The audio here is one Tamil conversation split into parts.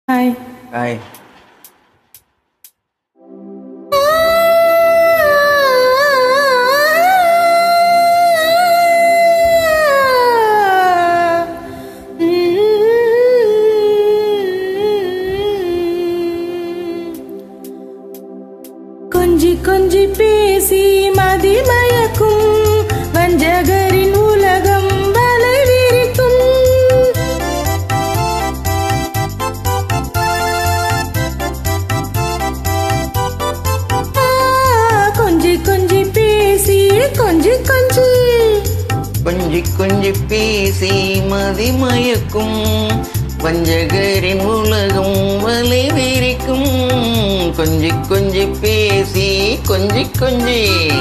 ஹாய் ஹாய் கொஞ்சி கொஞ்சி பேசி மதிமயக்கும் வஞ்சகரின் உலகம் வலை விரிக்கும் ஆ, கொஞ்சி கொஞ்சி பேசி கொஞ்சி கொஞ்சி கொஞ்சி கொஞ்சி பேசி மதிமயக்கும் வஞ்சகரின் உலகம் வலை விரிக்கும் கொஞ்சி கொஞ்சி பேசி கொஞ்சி கொஞ்சி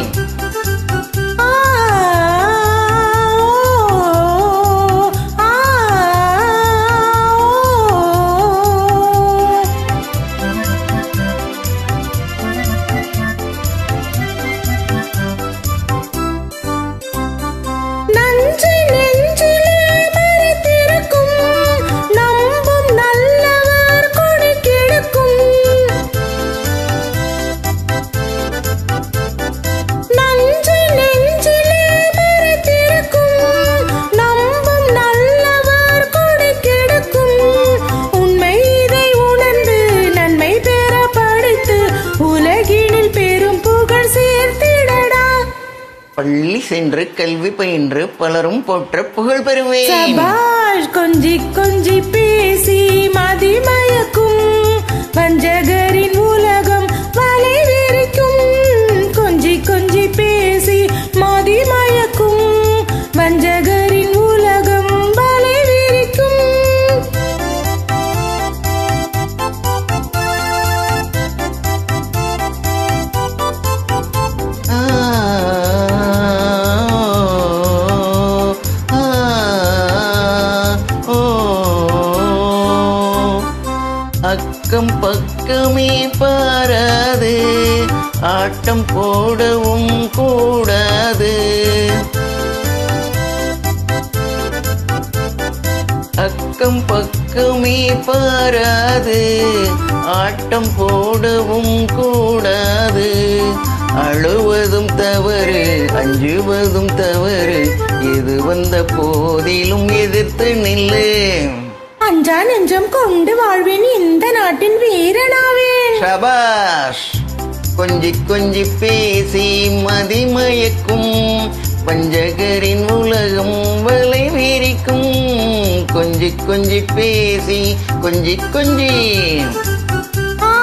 ஆ, ஓ, ஆ, ஓ. நஞ்சை நெஞ்சிலே மறைத்திருக்கும் நம்பும் நல்லவர் கொடி கெடுக்கும் நஞ்சை நெஞ்சிலே மறைத்திருக்கும் நம்பும் நல்லவர் கொடி கெடுக்கும் உண்மை இதை உணர்ந்து நன்மை பெற படித்து உலகினில் பெரும் புகழ் சேர்த்திடடா பள்ளி சென்று கல்வி பயின்று பலரும் போற்ற புகழ் பெறுவேன் சபாஷ் கொஞ்சி கொஞ்சி பேசி மதிமயக்கும் வஞ்சகரின் உலகம் வலை விரிக்கும் கொஞ்சி கொஞ்சி பேசி மதிமயக்கும் வஞ்சகரின் உலகம் வலை விரிக்கும் ஆ, ஆ, ஓ. அக்கம் பக்கமே பாராது ஆட்டம் போடவும் கூடாது அக்கம் பக்கமே பாராது ஆட்டம் போடவும் கூடாது அழுவதும் தவறு அஞ்சுவதும் தவறு எது வந்த போதிலும் எதிர்த்து நில்லு அஞ்சா நெஞ்சம் கொண்டு வாழ்வேன் இந்த நாட்டின் வீரனாவேன் ஷபாஷ் கொஞ்சி கொஞ்சி பேசி மதிமயக்கும் பஞ்சகரின் உலகம் வலை விரிக்கும் கொஞ்சி கொஞ்சி பேசி கொஞ்சி கொஞ்சி ஆ,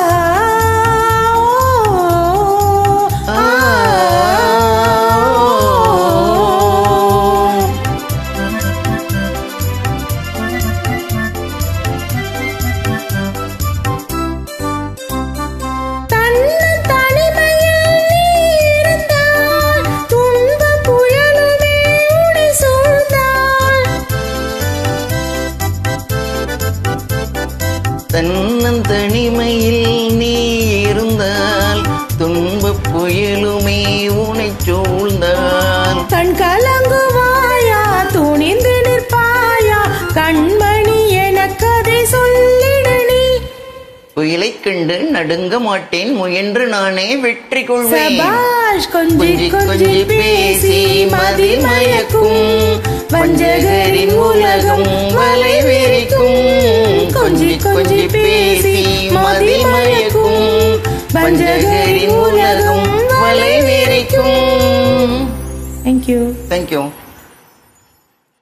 ஓ, ஆ, தன்னன் தனிமையில் நீ இருந்தால் துன்பப் புயலுமே உன்னை சூழ்ந்தால் தன்னன் தனிமையில் நீ இருந்தால் துன்பப் புயலுமே உனை சூழ்ந்தால் கண் கலங்குவாயா துணிந்து நிற்பாயா கண்மணி எனக்கதை சொல்லிடு நீ புயலைக் கண்டு நடுங்க மாட்டேன் முயன்று நானே வெற்றி கொள்வேன் சபாஷ் கொஞ்சி கொஞ்சி கொஞ்சி பேசி மதிமயக்கும் வஞ்சகரின் உலகம் வலை விரிக்கும் கொஞ்சி கொஞ்சி பேசி மதிமயக்கும் வஞ்சகரின் உலகம் வலை விரிக்கும் தேங்க்யூ தேங்க்யூ